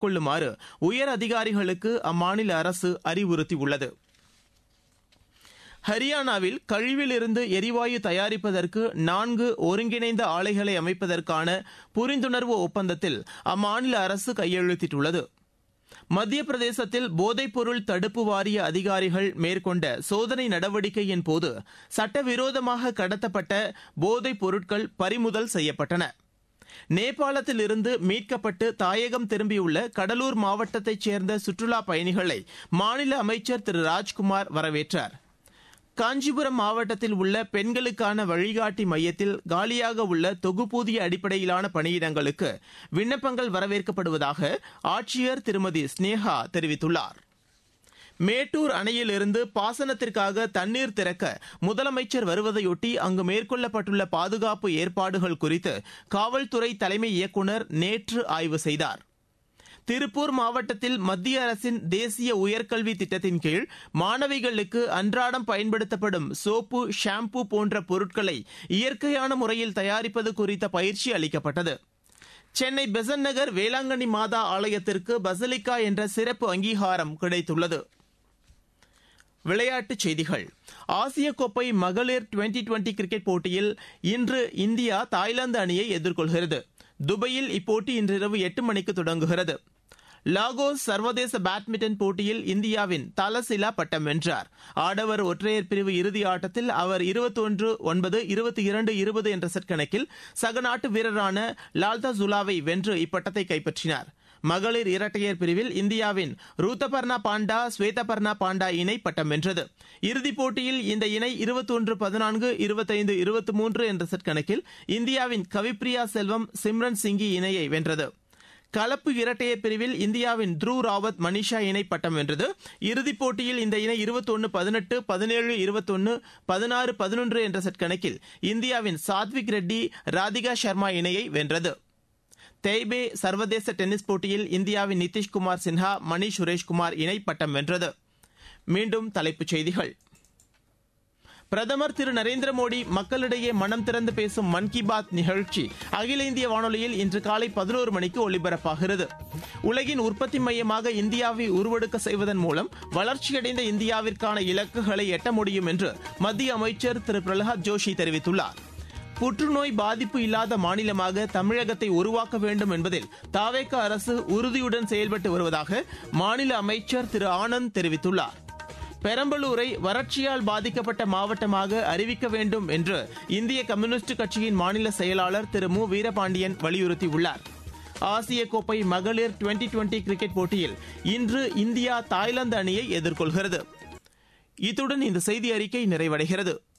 மேற்கொள்ளுமாறு உயர் அதிகாரிகளுக்கு அம்மாநில அரசு அறிவுறுத்தியுள்ளது ஹரியானாவில் கழிவிலிருந்து எரிவாயு தயாரிப்பதற்கு நான்கு ஒருங்கிணைந்த ஆலைகளை அமைப்பதற்கான புரிந்துணர்வு ஒப்பந்தத்தில் அம்மாநில அரசு கையெழுத்திட்டுள்ளது மத்திய பிரதேசத்தில் போதைப்பொருள் தடுப்பு வாரிய அதிகாரிகள் மேற்கொண்ட சோதனை நடவடிக்கையின் போது சட்டவிரோதமாக கடத்தப்பட்ட போதைப் பொருட்கள் பறிமுதல் செய்யப்பட்டன நேபாளத்தில் இருந்து மீட்கப்பட்டு தாயகம் திரும்பியுள்ள கடலூர் மாவட்டத்தைச் சேர்ந்த சுற்றுலா பயணிகளை மாநில அமைச்சர் திரு ராஜ்குமார் வரவேற்றார் காஞ்சிபுரம் மாவட்டத்தில் உள்ள பெண்களுக்கான வழிகாட்டி மையத்தில் காலியாக உள்ள தொகுப்பூதிய அடிப்படையிலான பணியிடங்களுக்கு விண்ணப்பங்கள் வரவேற்கப்படுவதாக ஆட்சியர் திருமதி ஸ்னேகா தெரிவித்துள்ளார் மேட்டூர் அணையிலிருந்து பாசனத்திற்காக தண்ணீர் திறக்க முதலமைச்சர் வருவதையொட்டி அங்கு மேற்கொள்ளப்பட்டுள்ள பாதுகாப்பு ஏற்பாடுகள் குறித்து காவல்துறை தலைமை இயக்குநர் நேற்று ஆய்வு செய்தார் திருப்பூர் மாவட்டத்தில் மத்திய அரசின் தேசிய உயர்கல்வி திட்டத்தின் கீழ் மாணவிகளுக்கு அன்றாடம் பயன்படுத்தப்படும் சோப்பு ஷாம்பு போன்ற பொருட்களை இயற்கையான முறையில் தயாரிப்பது குறித்த பயிற்சி அளிக்கப்பட்டது சென்னை பெசன் நகர் வேளாங்கண்ணி மாதா ஆலயத்திற்கு பசலிக்கா என்ற சிறப்பு அங்கீகாரம் கிடைத்துள்ளது விளையாட்டுச் செய்திகள் ஆசிய கோப்பை மகளிர் டுவெண்டி டுவெண்டி கிரிக்கெட் போட்டியில் இன்று இந்தியா தாய்லாந்து அணியை எதிர்கொள்கிறது துபாயில் இப்போட்டி இன்றிரவு எட்டு மணிக்கு தொடங்குகிறது லாகோஸ் சர்வதேச பேட்மிண்டன் போட்டியில் இந்தியாவின் தலசிலா பட்டம் வென்றார் ஆடவர் ஒற்றையர் பிரிவு இறுதி ஆட்டத்தில் அவர் இருபத்தொன்று ஒன்பது இருபத்தி இரண்டு இருபது என்ற செட் கணக்கில் சக நாட்டு வீரரான லால்தா ஜுலாவை வென்று இப்பட்டத்தை கைப்பற்றினார் மகளிர் இரட்டையர் பிரிவில் இந்தியாவின் ரூத்தபர்ணா பாண்டா ஸ்வேதபர்ணா பாண்டா இணை பட்டம் வென்றது இறுதிப் போட்டியில் இந்த இணை இருபத்தொன்று பதினான்கு இருபத்தைந்து இருபத்தி மூன்று என்ற செட் கணக்கில் இந்தியாவின் கவிப்ரியா செல்வம் சிம்ரன் சிங்கி இணையை வென்றது கலப்பு இரட்டையர் பிரிவில் இந்தியாவின் த்ருவ் ராவத் மனிஷா இணை பட்டம் வென்றது இறுதிப் போட்டியில் இந்த இணை இருபத்தொன்னு பதினெட்டு பதினேழு இருபத்தொன்னு பதினாறு பதினொன்று என்ற செட் கணக்கில் இந்தியாவின் சாத்விக் ரெட்டி ராதிகா சர்மா இணையை வென்றது தேய்பே சர்வதேச டென்னிஸ் போட்டியில் இந்தியாவின் நிதிஷ்குமார் சின்ஹா மணி சுரேஷ்குமார் இணை பட்டம் வென்றது மீண்டும் தலைப்புச் செய்திகள் பிரதமர் திரு நரேந்திர மோடி மக்களிடையே மனம் திறந்து பேசும் மன் கி பாத் நிகழ்ச்சி அகில இந்திய வானொலியில் இன்று காலை பதினோரு மணிக்கு ஒலிபரப்பாகிறது உலகின் உற்பத்தி மையமாக இந்தியாவை உருவெடுக்க செய்வதன் மூலம் வளர்ச்சியடைந்த இந்தியாவிற்கான இலக்குகளை எட்ட முடியும் என்று மத்திய அமைச்சர் திரு பிரகலாத் ஜோஷி தெரிவித்துள்ளார் புற்றுநோய் பாதிப்பு இல்லாத மாநிலமாக தமிழகத்தை உருவாக்க வேண்டும் என்பதில் தாவேக அரசு உறுதியுடன் செயல்பட்டு வருவதாக மாநில அமைச்சர் திரு ஆனந்த் தெரிவித்துள்ளார் பெரம்பலூரை வறட்சியால் பாதிக்கப்பட்ட மாவட்டமாக அறிவிக்க வேண்டும் என்று இந்திய கம்யூனிஸ்ட் கட்சியின் மாநில செயலாளர் திரு மு வீரபாண்டியன் வலியுறுத்தியுள்ளார் ஆசிய கோப்பை மகளிர் டுவெண்டி டுவெண்டி கிரிக்கெட் போட்டியில் இன்று இந்தியா தாய்லாந்து அணியை எதிர்கொள்கிறது இத்துடன் இந்த செய்தி அறிக்கை நிறைவடைகிறது